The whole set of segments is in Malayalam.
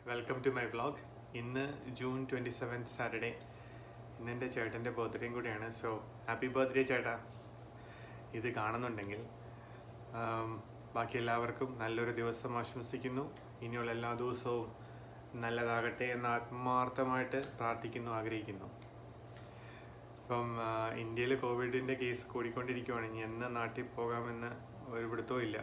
വെൽക്കം ടു മൈ വ്ളോഗ് ഇന്ന് ജൂൺ ട്വൻറ്റി സെവൻത്ത് സാറ്റർഡേ ഇന്ന് എൻ്റെ ചേട്ടൻ്റെ ബർത്ത്ഡേയും കൂടിയാണ് സോ ഹാപ്പി ബർത്ത്ഡേ ചേട്ടാ ഇത് കാണുന്നുണ്ടെങ്കിൽ ആം, ബാക്കി എല്ലാവർക്കും നല്ലൊരു ദിവസം ആശംസിക്കുന്നു ഇനിയുള്ള എല്ലാ ദിവസവും നല്ലതാകട്ടെ എന്ന് ആത്മാർത്ഥമായിട്ട് പ്രാർത്ഥിക്കുന്നു ആഗ്രഹിക്കുന്നു ഇപ്പം ഇന്ത്യയിൽ കോവിഡിൻ്റെ കേസ് കൂടിക്കൊണ്ടിരിക്കുകയാണ് ഇനി എന്ന് നാട്ടിൽ പോകാമെന്ന് ഒരു പിടുത്തവും ഇല്ല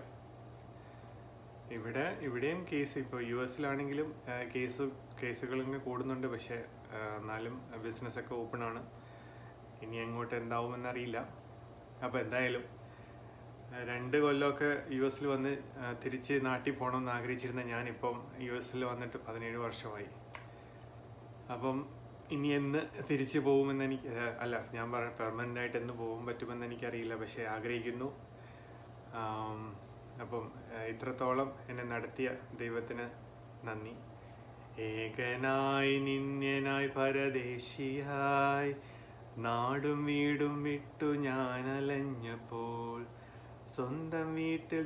ഇവിടെ ഇവിടെയും കേസ് ഇപ്പോൾ യു എസിലാണെങ്കിലും കേസ് കേസുകൾ ഇങ്ങനെ കൂടുന്നുണ്ട് പക്ഷേ ആ, എന്നാലും ബിസിനസ്സൊക്കെ ഓപ്പൺ ആണ് ഇനി അങ്ങോട്ട് എന്താവുമെന്നറിയില്ല അപ്പോൾ എന്തായാലും ആ, രണ്ട് കൊല്ലമൊക്കെ യു എസിൽ വന്ന് ആ, തിരിച്ച് നാട്ടിൽ പോകണമെന്ന് ആഗ്രഹിച്ചിരുന്ന ഞാനിപ്പം യു എസിൽ വന്നിട്ട് പതിനേഴ് വർഷമായി അപ്പം ഇനി എന്ന് തിരിച്ചു പോകുമെന്ന് എനിക്ക് ആ, അല്ല ഞാൻ പറയാം പെർമനൻ്റ് ആയിട്ട് എന്ന് പോകാൻ പറ്റുമെന്ന് എനിക്കറിയില്ല പക്ഷേ ആഗ്രഹിക്കുന്നു ആം, അപ്പം ആ, ഇത്രത്തോളം എന്നെ നടത്തിയ ദൈവത്തിന് നന്ദി ഏകനായി നിന്യനായി പരദേശിയായി നാടും വീടും വിട്ടു ഞാൻ അലഞ്ഞപ്പോൾ സ്വന്തം വീട്ടിൽ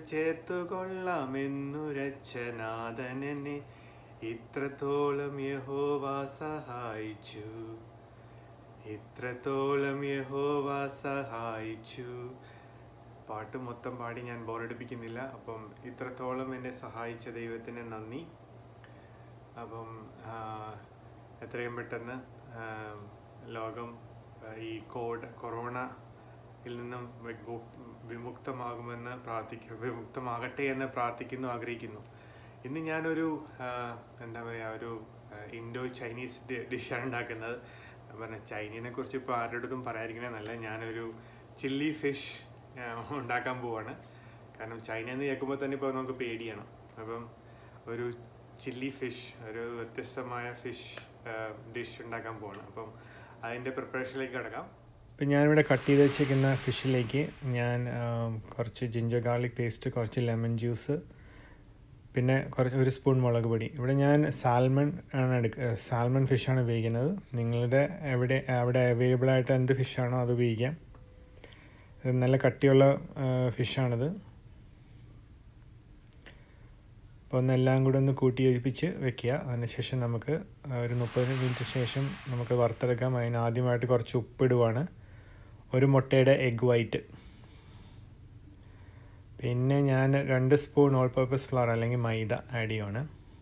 ചേർത്തുകൊള്ളാമെന്നുരച്ചനാഥനെന്നെ ഇത്രത്തോളം യഹോവ സഹായിച്ചു ഇത്രത്തോളം യഹോവ സഹായിച്ചു പാട്ട് മൊത്തം പാടി ഞാൻ ബോറടിപ്പിക്കുന്നില്ല അപ്പം ഇത്രത്തോളം എന്നെ സഹായിച്ച ദൈവത്തിന് നന്ദി അപ്പം ആ, എത്രയും പെട്ടെന്ന് ആ, ലോകം ആ, ഈ കോഡ് കൊറോണയിൽ നിന്നും വിമു- വിമുക്തമാകുമെന്ന് പ്രാർത്ഥിക്കും വിമുക്തമാകട്ടെ എന്ന് പ്രാർത്ഥിക്കുന്നു ആഗ്രഹിക്കുന്നു ഇന്ന് ഞാനൊരു ആ, എന്താ പറയുക ഒരു ആ, ഇൻഡോ ചൈനീസ് ഡി- ഡിഷാണ് ഉണ്ടാക്കുന്നത് ഞാൻ പറഞ്ഞ ചൈനീനെ കുറിച്ച് ഇപ്പോൾ ആരുടെ അടുത്തും പറയാതിരിക്കണമെന്നല്ല ഞാനൊരു ചില്ലി ഫിഷ് ഉണ്ടാക്കാൻ പോവാണ് കാരണം ചൈന എന്ന് കേൾക്കുമ്പോൾ തന്നെ ഇപ്പോൾ നമുക്ക് പേടിയാണ് അപ്പം ഒരു ചില്ലി ഫിഷ് ഒരു വ്യത്യസ്തമായ ഫിഷ് ഡിഷ് ഉണ്ടാക്കാൻ പോവാണ് അപ്പം അതിൻ്റെ പ്രിപ്പറേഷനിലേക്ക് കിടക്കാം ഇപ്പം ഞാനിവിടെ കട്ട് ചെയ്ത് വെച്ചിരിക്കുന്ന ഫിഷിലേക്ക് ഞാൻ ആം, കുറച്ച് ജിഞ്ചർ ഗാർലിക് പേസ്റ്റ് കുറച്ച് ലെമൺ ജ്യൂസ് പിന്നെ കുറച്ച് ഒരു സ്പൂൺ മുളക് പൊടി ഇവിടെ ഞാൻ സാൽമൺ ആണ് എടുക്കുക സാൽമൺ ഫിഷാണ് ഉപയോഗിക്കുന്നത് നിങ്ങളുടെ എവിടെ അവിടെ അവൈലബിൾ ആയിട്ട് എന്ത് ഫിഷാണോ അത് ഉപയോഗിക്കാം ഇത് നല്ല കട്ടിയുള്ള ഫിഷാണിത് അപ്പോൾ ഒന്ന് എല്ലാം കൂടെ ഒന്ന് കൂട്ടി യോജിപ്പിച്ച് വെക്കുക അതിനുശേഷം നമുക്ക് ആ, ഒരു മുപ്പത് മിനിറ്റ് ശേഷം നമുക്ക് വറുത്തെടുക്കാം അതിന് ആദ്യമായിട്ട് കുറച്ച് ഉപ്പിടുവാണ് ഒരു മുട്ടയുടെ എഗ് വൈറ്റ് പിന്നെ ഞാൻ രണ്ട് സ്പൂൺ ഓൾ പർപ്പസ് ഫ്ലവർ അല്ലെങ്കിൽ മൈദ ആഡ് ചെയ്യുവാണ്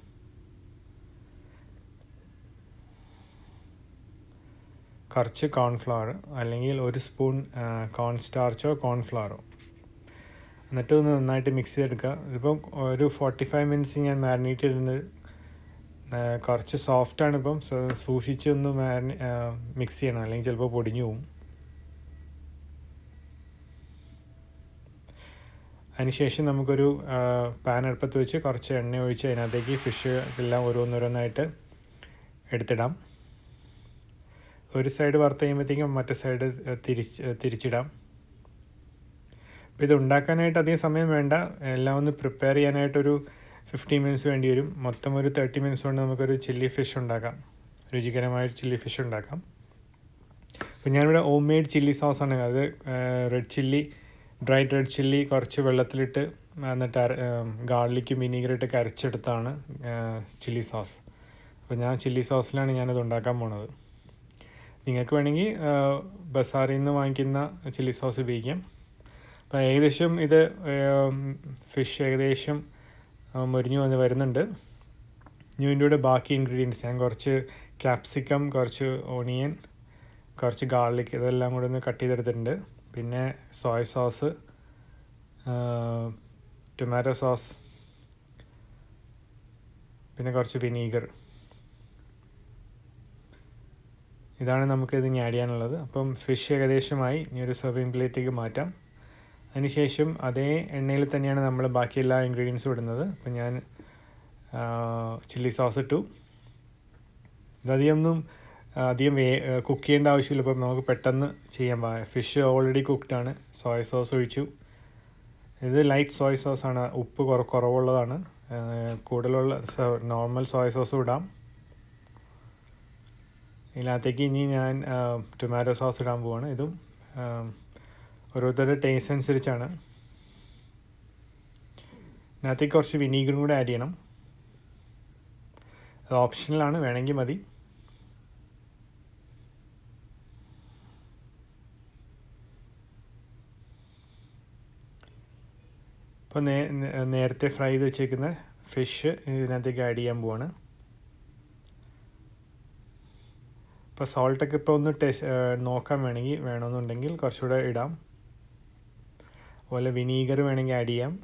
കുറച്ച് കോൺഫ്ലവർ അല്ലെങ്കിൽ ഒരു സ്പൂൺ കോൺ സ്റ്റാർച്ചോ കോൺഫ്ലവറോ എന്നിട്ട് ഒന്ന് നന്നായിട്ട് മിക്സ് ചെയ്തെടുക്കുക ഇതിപ്പം ഒരു ഫോർട്ടി ഫൈവ് മിനിറ്റ്സ് ഞാൻ മാരിനേറ്റ് ചെയ്തിരുന്നത് ആ, കുറച്ച് സോഫ്റ്റാണ് ഇപ്പം സ- സൂക്ഷിച്ച് ഒന്ന് മാരിനെ മിക്സ് ചെയ്യണം അല്ലെങ്കിൽ ചിലപ്പോൾ പൊടിഞ്ഞു പോകും അതിനുശേഷം നമുക്കൊരു പാൻ അടുപ്പത്ത് വെച്ച് കുറച്ച് എണ്ണ ഒഴിച്ച് അതിനകത്തേക്ക് ഫിഷ് എല്ലാം ഓരോന്നോരോന്നായിട്ട് എടുത്തിടാം ഒരു സൈഡ് വറുത്ത് കഴിയുമ്പോഴത്തേക്കും മറ്റേ സൈഡ് തിരിച്ച് തിരിച്ചിടാം അപ്പോൾ ഇത് ഉണ്ടാക്കാനായിട്ട് അധികം സമയം വേണ്ട എല്ലാം ഒന്ന് പ്രിപ്പയർ ചെയ്യാനായിട്ടൊരു ഫിഫ്റ്റീൻ മിനിറ്റ്സ് വേണ്ടി വരും മൊത്തം ഒരു തേർട്ടി മിനിറ്റ്സ് കൊണ്ട് നമുക്കൊരു ചില്ലി ഫിഷ് ഉണ്ടാക്കാം രുചികരമായ ചില്ലി ഫിഷ് ഉണ്ടാക്കാം അപ്പോൾ ഞാനിവിടെ ഹോം മെയ്ഡ് ചില്ലി സോസാണ് അത് red chilli dried red chilli കുറച്ച് വെള്ളത്തിലിട്ട് എന്നിട്ട് അര ഗാർലിക്കും വിനീഗറിട്ട് കരച്ചെടുത്താണ് ചില്ലി സോസ് അപ്പോൾ ഞാൻ ചില്ലി സോസിലാണ് ഞാനത് ഉണ്ടാക്കാൻ പോണത് നിങ്ങൾക്ക് വേണമെങ്കിൽ ബസാറിൽ നിന്ന് വാങ്ങിക്കുന്ന ചില്ലി സോസ് ഉപയോഗിക്കാം അപ്പോൾ ഏകദേശം ഇത് ഫിഷ് ഏകദേശം ആ, മൊരിഞ്ഞു വന്ന് വരുന്നുണ്ട് ഇനി ഇതിൻ്റെ കൂടെ ബാക്കി ഇൻഗ്രീഡിയൻസ് ഞാൻ കുറച്ച് ക്യാപ്സിക്കം കുറച്ച് ഓണിയൻ കുറച്ച് ഗാർലിക് ഇതെല്ലാം കൂടെ ഒന്ന് കട്ട് ചെയ്തെടുത്തിട്ടുണ്ട് പിന്നെ സോയ സോസ് ടൊമാറ്റോ സോസ് പിന്നെ കുറച്ച് വിനീഗർ ഇതാണ് നമുക്ക് ഇതിന് ആഡ് ചെയ്യാനുള്ളത് അപ്പം ഫിഷ് ഏകദേശമായി ഇനി ഒരു സെർവിങ് പ്ലേറ്റിലേക്ക് മാറ്റാം അതിനുശേഷം അതേ എണ്ണയിൽ തന്നെയാണ് നമ്മൾ ബാക്കി എല്ലാ ഇൻഗ്രീഡിയൻസും ഇടുന്നത് അപ്പം ഞാൻ ചില്ലി സോസ് ഇട്ടു ഇതധികമൊന്നും അധികം വേ കുക്ക് ചെയ്യേണ്ട ആവശ്യമില്ല ഇപ്പം നമുക്ക് പെട്ടെന്ന് ചെയ്യാൻ ഫിഷ് ഓൾറെഡി കുക്ക്ഡ് ആണ് സോയ സോസ് ഒഴിച്ചു ഇത് ലൈറ്റ് സോയ സോസാണ് ഉപ്പ് കുറ കുറവുള്ളതാണ് ആ, കൂടുതലുള്ള നോർമൽ സോയ സോസും ഇടാം ഇതിനകത്തേക്ക് ഇനി ഞാൻ ടൊമാറ്റോ സോസ് ഇടാൻ പോവാണ് ഇതും ആ, ഓരോരുത്തരുടെ ടേസ്റ്റ് അനുസരിച്ചാണ് ഇതിനകത്തേക്ക് കുറച്ച് വിനീഗറും കൂടെ ആഡ് ചെയ്യണം അത് ഓപ്ഷണലാണ് വേണമെങ്കിൽ മതി ഇപ്പോൾ നേ നേരത്തെ ഫ്രൈ ചെയ്ത് വെച്ചേക്കുന്ന ഫിഷ് ഇതിനകത്തേക്ക് ആഡ് ചെയ്യാൻ പോവാണ് ഇപ്പോൾ സോൾട്ടൊക്കെ ഇപ്പോൾ ഒന്ന് ടെസ്റ്റ് നോക്കാൻ വേണമെങ്കിൽ വേണമെന്നുണ്ടെങ്കിൽ കുറച്ചുകൂടെ ഇടാം അതുപോലെ വിനീഗർ വേണമെങ്കിൽ ആഡ് ചെയ്യാം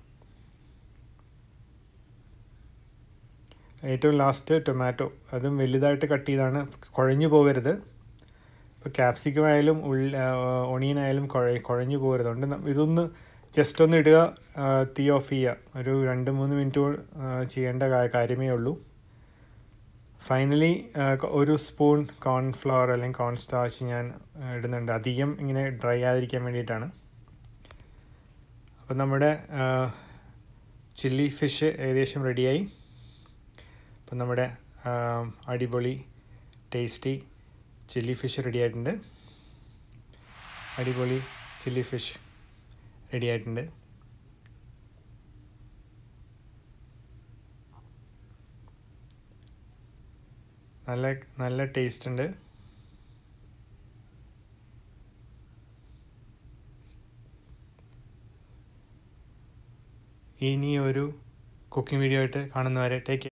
ഏറ്റവും ലാസ്റ്റ് ടൊമാറ്റോ അതും വലുതായിട്ട് കട്ട് ചെയ്താണ് കുഴഞ്ഞു പോകരുത് ഇപ്പോൾ ക്യാപ്സിക്കം ആയാലും ഉള്ളി ഒണിയൻ ആയാലും കുഴ കുഴഞ്ഞു പോകരുത് അതുകൊണ്ട് ഇതൊന്ന് ജസ്റ്റ് ഒന്ന് ഇടുക തീ ഓഫ് ചെയ്യുക ഒരു രണ്ട് മൂന്ന് മിനിറ്റ് ചെയ്യേണ്ട കാര്യമേ ഉള്ളൂ ഫൈനലി ഒരു സ്പൂൺ കോൺഫ്ലവർ അല്ലെങ്കിൽ കോൺ സ്റ്റാർച്ച് ഞാൻ ഇടുന്നുണ്ട് അധികം ഇങ്ങനെ ഡ്രൈ ആതിരിക്കാൻ വേണ്ടിയിട്ടാണ് അപ്പം നമ്മുടെ ചില്ലി ഫിഷ് ഏകദേശം റെഡിയായി അപ്പം നമ്മുടെ അടിപൊളി ടേസ്റ്റി ചില്ലി ഫിഷ് റെഡി ആയിട്ടുണ്ട് അടിപൊളി ചില്ലി ഫിഷ് റെഡി ആയിട്ടുണ്ട് നല്ല നല്ല ടേസ്റ്റ് ഉണ്ട് ഇനി ഒരു കുക്കിംഗ് വീഡിയോ ആയിട്ട് കാണുന്നവരെ ടേക്ക്